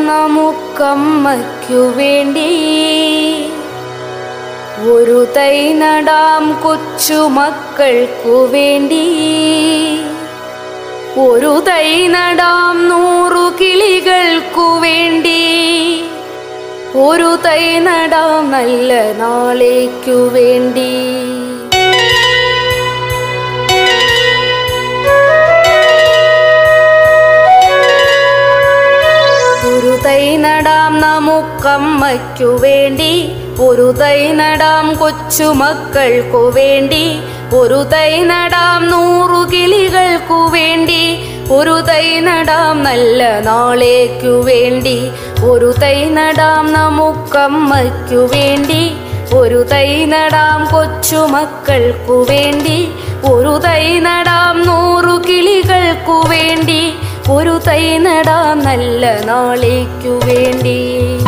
നമുക്കമ്മയ്ക്കു വേണ്ടി ഒരു തൈ നടാം കൊച്ചുമക്കൾക്കു വേണ്ടി ഒരു തൈ നടാം നൂറു കിളികൾക്കു വേണ്ടി ഒരു തൈ നടാം നല്ല നാളേക്കു വേണ്ടി ഒരു തൈ നടാം നമുക്കമ്മയ്ക്കു വേണ്ടി ഒരു തൈ നടാം കൊച്ചുമക്കൾക്കു വേണ്ടി ഒരു തൈ നടാം നൂറു കിളികൾക്കു വേണ്ടി ഒരു തൈ നടാം നല്ല നാളേക്കു വേണ്ടി ഒരു തൈ നടാം നമുക്കമ്മയ്ക്കു വേണ്ടി ഒരു തൈ നടാം കൊച്ചുമക്കൾക്കു വേണ്ടി ഒരു തൈ നടാം നൂറു കിളികൾക്കു വേണ്ടി ഒരു തൈ നടാം നല്ല നാളേക്കു വേണ്ടി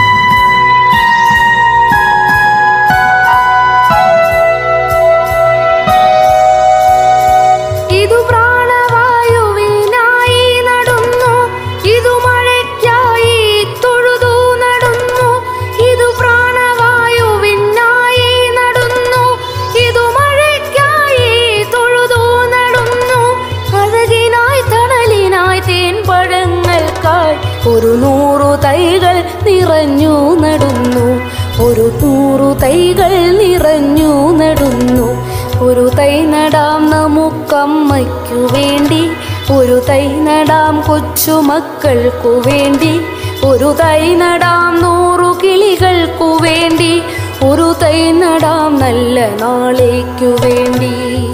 ഇതു പ്രാണവായുവിനായി നടന്നു ഇതു മഴയ്ക്കായി തൊഴുതു നടന്നു ഇതു പ്രാണവായുവിനായി നടന്നു ഇതു മഴയ്ക്കായി തൊഴുതു നടന്നു അഴകിനായി തണലിനായി തേൻപഴങ്ങൾക്കായി ഒരു നൂറു തൈകൾ നിറഞ്ഞു നടുന്നു ഒരു നൂറു തൈകൾ നിറഞ്ഞു നടുന്നു ഒരു തൈ നടാം നമുക്കമ്മയ്ക്കു വേണ്ടി ഒരു തൈ നടാം കൊച്ചുമക്കൾക്കു വേണ്ടി ഒരു തൈ നടാം നൂറു കിളികൾക്കു വേണ്ടി ഒരു തൈ നടാം നല്ല നാളേക്കു വേണ്ടി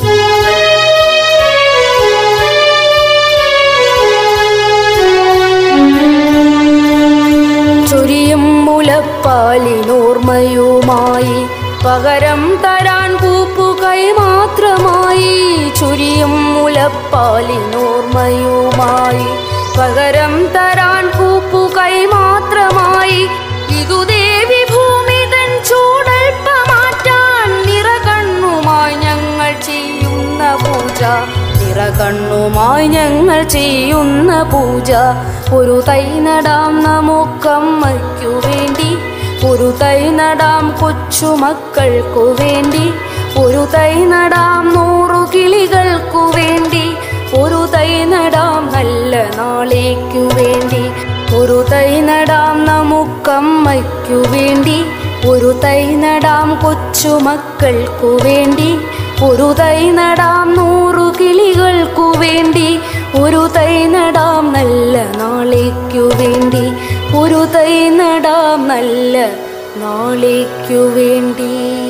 ചൊരിയും മുലപ്പാലിനോർമ്മയുമായി പകരം തരാൻ പൂപ്പുകൈ മാത്രമായി ചൊരിയും മുലപ്പാലിനോർമ്മയുമായി പകരം തരാൻ പൂപ്പുകൈ മാത്രമായി ഇതു ദേവി ഭൂമി തൻ ചൂടൽപ്പ മാറ്റാൻ നിറകണ്ണുമായി ഞങ്ങൾ ചെയ്യുന്ന പൂജ നിറകണ്ണുമായി ഞങ്ങൾ ചെയ്യുന്ന പൂജ ഒരു തൈ നടാം നമുക്കമ്മയ്ക്കു വേണ്ടി ഒരു തൈ നടാം കൊച്ചുമക്കൾക്കു വേണ്ടി ഒരു തൈ നടാം നൂറു കിളികൾക്കു വേണ്ടി ഒരു തൈ നടാം നല്ല നാളേക്കു വേണ്ടി ഒരു തൈ നടാം നമുക്കമ്മയ്ക്കു വേണ്ടി ഒരു തൈ നടാം കൊച്ചുമക്കൾക്കു വേണ്ടി ഒരു തൈ നടാം നൂറു കിളികൾക്കു വേണ്ടി ഒരു തൈ നടാം നല്ല നാളേക്കു വേണ്ടി ഒരു തൈ നടാം നല്ല നാളേക്കു വേണ്ടി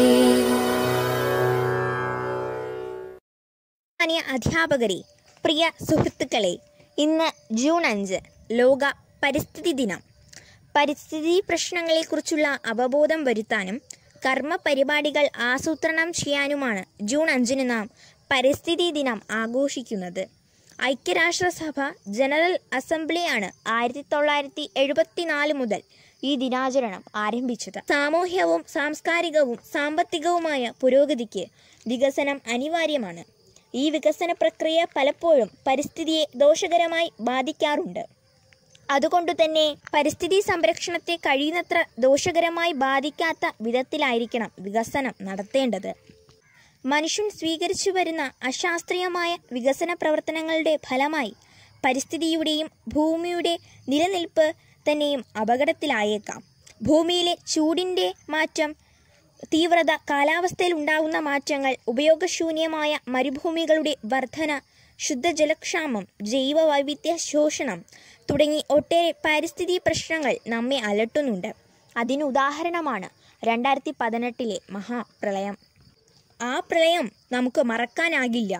മാന്യ അധ്യാപകരെ പ്രിയ സുഹൃത്തുക്കളെ ഇന്ന് ജൂൺ അഞ്ച് ലോക പരിസ്ഥിതി ദിനം പരിസ്ഥിതി പ്രശ്നങ്ങളെക്കുറിച്ചുള്ള അവബോധം വരുത്താനും കർമ്മ പരിപാടികൾ ആസൂത്രണം ചെയ്യാനുമാണ് ജൂൺ അഞ്ചിന് നാം പരിസ്ഥിതി ദിനം ആഘോഷിക്കുന്നത് ഐക്യരാഷ്ട്രസഭ ജനറൽ അസംബ്ലിയാണ് ആയിരത്തി തൊള്ളായിരത്തി എഴുപത്തിനാല് മുതൽ ഈ ദിനാചരണം ആരംഭിച്ചത് സാമൂഹ്യവും സാംസ്കാരികവും സാമ്പത്തികവുമായ പുരോഗതിക്ക് വികസനം അനിവാര്യമാണ് ഈ വികസന പ്രക്രിയ പലപ്പോഴും പരിസ്ഥിതിയെ ദോഷകരമായി ബാധിക്കാറുണ്ട് അതുകൊണ്ടുതന്നെ പരിസ്ഥിതി സംരക്ഷണത്തെ കഴിയുന്നത്ര ദോഷകരമായി ബാധിക്കാത്ത വിധത്തിലായിരിക്കണം വികസനം നടത്തേണ്ടത് മനുഷ്യൻ സ്വീകരിച്ചു വരുന്ന അശാസ്ത്രീയമായ വികസന പ്രവർത്തനങ്ങളുടെ ഫലമായി പരിസ്ഥിതിയുടെയും ഭൂമിയുടെ നിലനിൽപ്പ് തന്നെയും അപകടത്തിലായേക്കാം ഭൂമിയിലെ ചൂടിൻ്റെ മാറ്റം തീവ്രത കാലാവസ്ഥയിൽ ഉണ്ടാകുന്ന മാറ്റങ്ങൾ ഉപയോഗശൂന്യമായ മരുഭൂമികളുടെ വർധന ശുദ്ധജലക്ഷാമം ജൈവ വൈവിധ്യ ശോഷണം തുടങ്ങി ഒട്ടേറെ പരിസ്ഥിതി പ്രശ്നങ്ങൾ നമ്മെ അലട്ടുന്നുണ്ട് അതിന് ഉദാഹരണമാണ് രണ്ടായിരത്തി പതിനെട്ടിലെ മഹാപ്രളയം ആ പ്രളയം നമുക്ക് മറക്കാനാകില്ല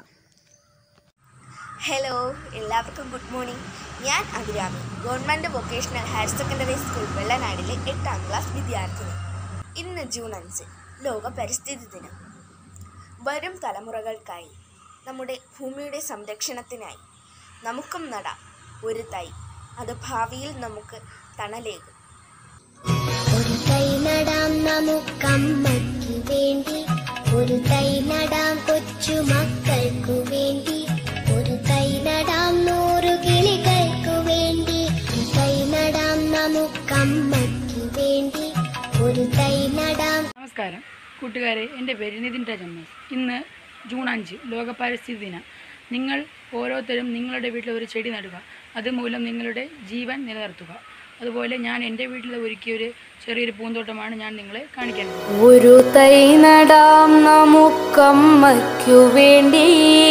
ഹലോ എല്ലാവർക്കും ഗുഡ് മോർണിംഗ് ഞാൻ Abhirami government vocational higher secondary school വെള്ളനാടിലെ എട്ടാം ക്ലാസ് വിദ്യാർത്ഥിനി ഇന്ന് ജൂൺ അഞ്ച് ലോക പരിസ്ഥിതി ദിനം വരും തലമുറകൾക്കായി നമ്മുടെ ഭൂമിയുടെ സംരക്ഷണത്തിനായി നമുക്കും നടാം ഒരു തൈ അത് ഭാവിയിൽ നമുക്ക് തണലേകും ഒരു തൈ നടാം നമുക്കമ്മയ്ക്ക് വേണ്ടി ഒരു തൈ നടാം കൊച്ചു മക്കൾക്കു വേണ്ടി ഒരു തൈ നടാം നൂറു കിളികൾക്കു വേണ്ടി ഒരു തൈ നടാം നമുക്കമ്മയ്ക്ക് വേണ്ടി ഒരു തൈ നടാം നമസ്കാരം കൂട്ടുകാരെ എൻ്റെ പേര് നിതിൻ രജമ്മസ് ഇന്ന് ജൂൺ അഞ്ച് ലോക പരിസ്ഥിതി ദിനം നിങ്ങൾ ഓരോരുത്തരും നിങ്ങളുടെ വീട്ടിൽ ഒരു ചെടി നടുക അതുമൂലം നിങ്ങളുടെ ജീവൻ നിലനിർത്തുക അതുപോലെ ഞാൻ എൻ്റെ വീട്ടിൽ ഒരുക്കിയ ഒരു ചെറിയൊരു പൂന്തോട്ടമാണ് ഞാൻ നിങ്ങളെ കാണിക്കാൻ പോകുന്നത് ഒരു തൈ നടാം നമുക്കമ്മയ്ക്കു വേണ്ടി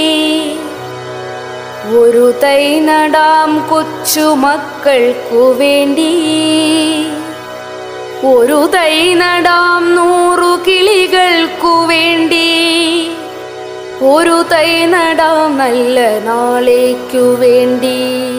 ഒരു തൈ നടാം കൊച്ചുമക്കൾക്കു വേണ്ടി ഒരു തൈ നടാം നൂറു കിളികൾക്കു വേണ്ടി ഒരു തൈ നടാം നല്ല നാളേക്കു വേണ്ടി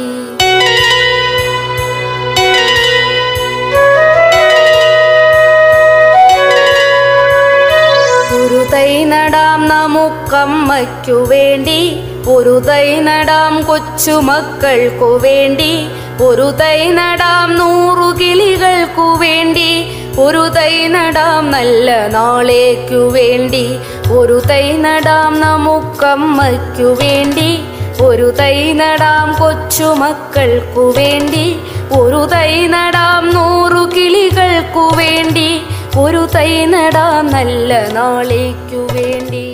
ഒരു തൈ നടാം നമുക്കമ്മയ്ക്കു വേണ്ടി ഒരു തൈ നടാം കൊച്ചുമക്കൾക്കു വേണ്ടി ഒരു തൈ നടാം നൂറു കിളികൾക്കു വേണ്ടി ഒരു തൈ നടാം നല്ല നാളേക്കു വേണ്ടി ഒരു തൈ നടാം നമുക്കമ്മയ്ക്കു വേണ്ടി ഒരു തൈ നടാം കൊച്ചുമക്കൾക്കു വേണ്ടി ഒരു തൈ നടാം നൂറു കിളികൾക്കു വേണ്ടി ഒരു തൈ നടാം നല്ല നാളേക്കു വേണ്ടി